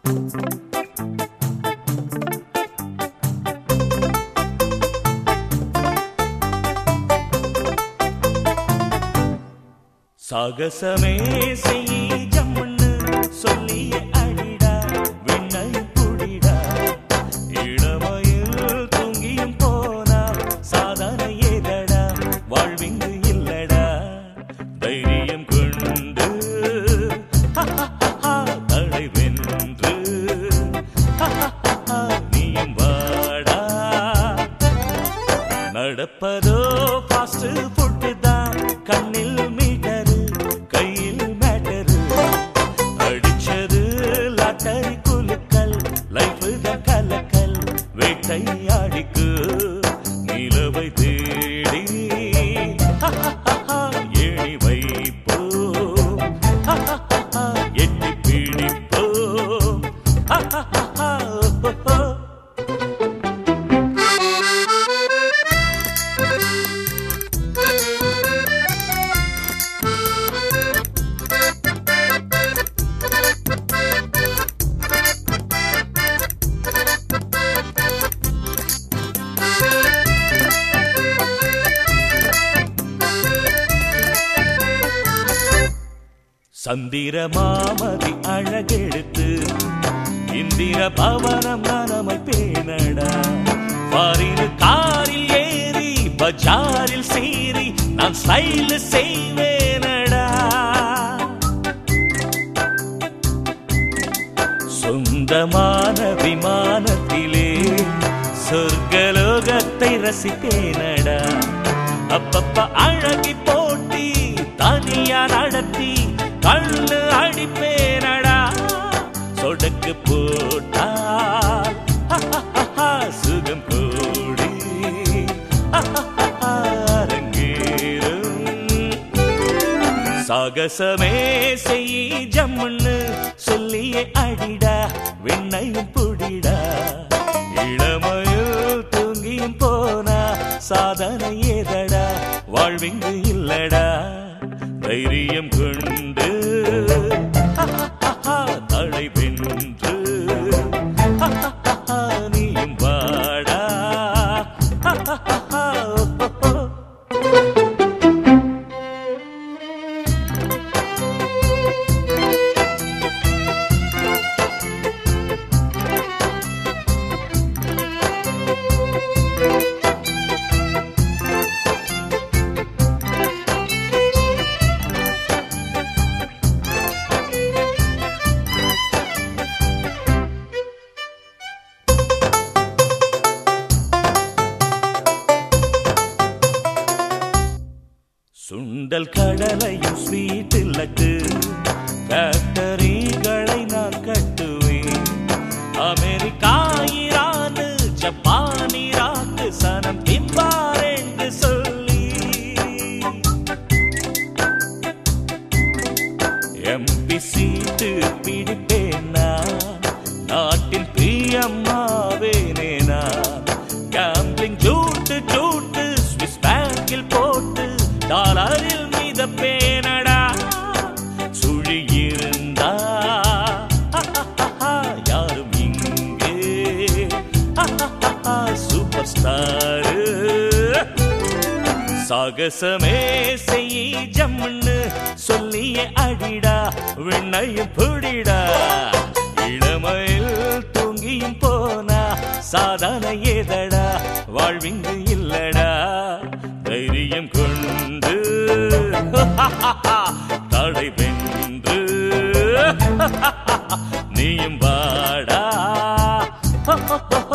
சாகசமே செய்யி ஜம்முன்னு சொல்லிய அடிடா வெண்ணை புடிடா இளமையில் தூங்கியும் போனா சாதனை ஏதடா வாழ்விங்கு இல்லடா தைரியம் கொண்டு தடை வென்று நீயும் வாடா நடப்பதோ ஃபாஸ்ட் ஃபுட்டு தான் கண்ணில் மீட்டரு கையில் மேட்டரு அடிச்சது லாட்டரி குலுக்கல் லைஃப் தான் கலக்கல் வேட்டையாடிக்கு நிலவை தேடி ஏணி வைப்போ எட்டி பிடிப்போ சந்திர மாமதி அழகெடுத்து இந்திர பவனம் நனமை பேணடா பாரில் காரில் ஏறி பஜாரில் சீறி நான் ஸ்டைல் செய்வேனடா சொந்தமான விமானத்திலே சொர்க்கலோகத்தை ரசிப்பேனடா அப்பப்ப அழகி போட்டி தனியா நடத்தி கண்ணு அடிப்பேனடா சொடக்கு போட்டா சுகம் கூடி அரங்கேறும் சாகசமே செய்யி ஜம்முன்னு சொல்லியே அடிடா வெண்ணையும் புடிடா இளமையில் தூங்கியும் போனா சாதனை ஏதடா வாழ்விங்கு இல்லடா தைரியம் கொண்டு தடை வென்று நீயும் வாடா சுண்டல் கடலையும் ஸ்வீட் லட்டு ஃபேக்டரிகளை நான் கட்டுவேன் அமெரிக்கா ஈரானு ஜப்பான் ஈராக்கு சனம் திம்பார் என்று சொல்லி எம்பி சீட்டு பிடிப்பேனா நாட்டின் பிரியம்மாவேனேனா கேம்பிளிங் ஜூட்டு ஜூட்டு ஸ்விஸ் பேங்கில் போட்டு டாலரில் மிதப்பேனடா சுழி இருந்தா யாரும் இங்கே சூப்பர் ஸ்டாரு சாகசமே செய்யி ஜம்முன்னு சொல்லிய அடிடா வெண்ணையும் புடிடா இளமையில் தூங்கியும் போனா சாதனை ஏதடா வாழ்விங்கு இல்லடா தைரியம் கொண்டு தடை வென்று நீயும் வாடா